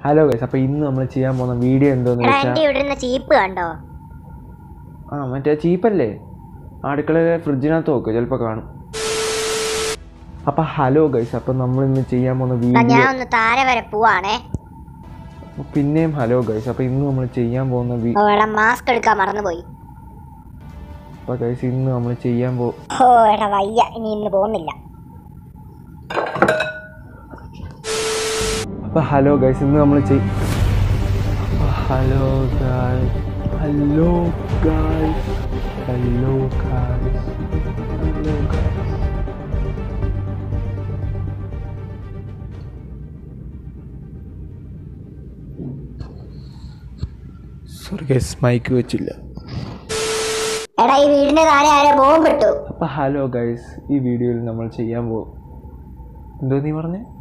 hello guys അപ്പോൾ ഇന്ന് നമ്മൾ ചെയ്യാൻ പോകുന്ന വീഡിയോ എന്തോന്ന് എടാ വെച്ചാൽ എന്റെ ഇവിടെ ഇരുന്ന ചീപ്പ് കണ്ടോ ആ മറ്റേ ചീപ്പല്ലേ അടുക്കളയിലെ ഫ്രിഡ്ജിനകത്ത് നോക്ക് ചിലപ്പോൾ കാണും അപ്പം ഹലോ ഗൈസ് അപ്പം നമ്മൾ ഇന്ന് ചെയ്യാൻ പോകുന്ന എടാ, വീഡിയോ ഞാൻ ഒന്ന് താര വരെ പോവാണേ പിന്നെയും ഹലോ ഗൈസ് അപ്പം ഇന്ന് നമ്മൾ ചെയ്യാൻ പോകുന്ന വീ ഓ എടാ മാസ്ക് എടുക്കാൻ മറന്നുപോയി അപ്പോൾ ഗൈസ് ഇന്ന് നമ്മൾ ചെയ്യാൻ പോ ഓ എടാ വയ്യ ഇനി ഇന്ന് പോകുന്നില്ല അപ്പോൾ ഹലോ ഗൈസ് ഇന്ന് നമ്മൾ ചെയ് hello guys hello guys hello guys hello guys sorry guys mike വെച്ചില്ല എടാ ഈ വീടിന്റെ താഴെ ആരോ ബോംബ് ഇട്ടു അപ്പോൾ ഹലോ ഗൈസ് ഈ വീഡിയോയിൽ നമ്മൾ ചെയ്യാൻ പോകും എന്തോ നീ പറഞ്ഞേ